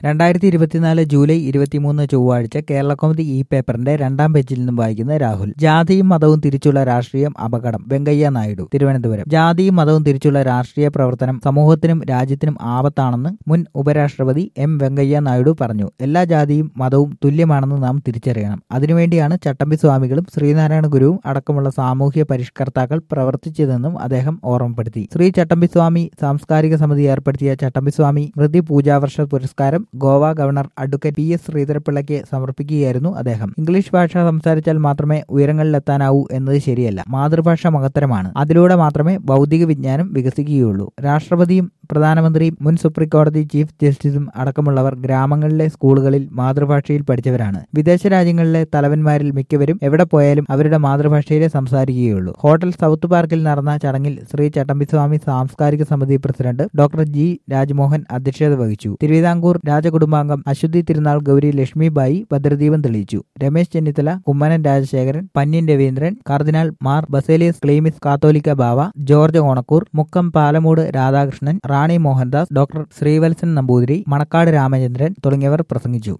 രണ്ടായിരത്തി ഇരുപത്തിനാല് ജൂലൈ ഇരുപത്തിമൂന്ന് ചൊവ്വാഴ്ച കേരളകൗമുദി ഇ പേപ്പറിന്റെ രണ്ടാം പേജിൽ നിന്നും വായിക്കുന്ന രാഹുൽ ജാതിയും മതവും തിരിച്ചുള്ള രാഷ്ട്രീയം അപകടം വെങ്കയ്യ നായിഡു തിരുവനന്തപുരം ജാതിയും മതവും തിരിച്ചുള്ള രാഷ്ട്രീയ പ്രവർത്തനം സമൂഹത്തിനും രാജ്യത്തിനും ആപത്താണെന്ന് മുൻ ഉപരാഷ്ട്രപതി എം വെങ്കയ്യ നായിഡു പറഞ്ഞു എല്ലാ ജാതിയും മതവും തുല്യമാണെന്ന് നാം തിരിച്ചറിയണം അതിനുവേണ്ടിയാണ് ചട്ടമ്പി സ്വാമികളും ശ്രീനാരായണ ഗുരുവും അടക്കമുള്ള സാമൂഹ്യ പരിഷ്കർത്താക്കൾ പ്രവർത്തിച്ചതെന്നും അദ്ദേഹം ഓർമ്മപ്പെടുത്തി ശ്രീ ചട്ടമ്പിസ്വാമി സാംസ്കാരിക സമിതി ഏർപ്പെടുത്തിയ ചട്ടമ്പിസ്വാമി സ്മൃതി പൂജാവർഷ പുരസ്കാരം Goa governor advocate P S ശ്രീധരപിള്ളയ്ക്ക് സമർപ്പിക്കുകയായിരുന്നു അദ്ദേഹം ഇംഗ്ലീഷ് ഭാഷ സംസാരിച്ചാൽ മാത്രമേ ഉയരങ്ങളിലെത്താനാവൂ എന്നത് ശരിയല്ല മാതൃഭാഷ മഹത്തരമാണ് അതിലൂടെ മാത്രമേ ഭൗതിക വിജ്ഞാനം വികസിക്കുകയുള്ളൂ രാഷ്ട്രപതിയും പ്രധാനമന്ത്രിയും മുൻ സുപ്രീം കോടതി ചീഫ് ജസ്റ്റിസും അടക്കമുള്ളവർ ഗ്രാമങ്ങളിലെ സ്കൂളുകളിൽ മാതൃഭാഷയിൽ പഠിച്ചവരാണ് വിദേശ രാജ്യങ്ങളിലെ തലവന്മാരിൽ മിക്കവരും എവിടെ പോയാലും അവരുടെ മാതൃഭാഷയിലെ സംസാരിക്കുകയുള്ളൂ ഹോട്ടൽ സൗത്ത് പാർക്കിൽ നടന്ന ചടങ്ങിൽ ശ്രീ ചട്ടമ്പിസ്വാമി സാംസ്കാരിക സമിതി പ്രസിഡന്റ് ഡോക്ടർ ജി രാജ്മോഹൻ അധ്യക്ഷത വഹിച്ചു തിരുവിതാംകൂർ രാജകുടുംബാംഗം അശ്വതി തിരുനാൾ ഗൗരി ലക്ഷ്മിബായി ഭദ്രദീപം തെളിയിച്ചു രമേശ് ചെന്നിത്തല കുമ്മനം രാജശേഖരൻ പന്യൻ രവീന്ദ്രൻ കർദിനാൾ മാർ ബസേലിയസ് ക്ലീമിസ് കാത്തോലിക്ക ബാവ ജോർജ് ഓണക്കൂർ മുക്കം പാലമൂട് രാധാകൃഷ്ണൻ റാണി മോഹൻദാസ് ഡോക്ടർ ശ്രീവത്സൻ നമ്പൂതിരി മണക്കാട് രാമചന്ദ്രൻ തുടങ്ങിയവർ പ്രസംഗിച്ചു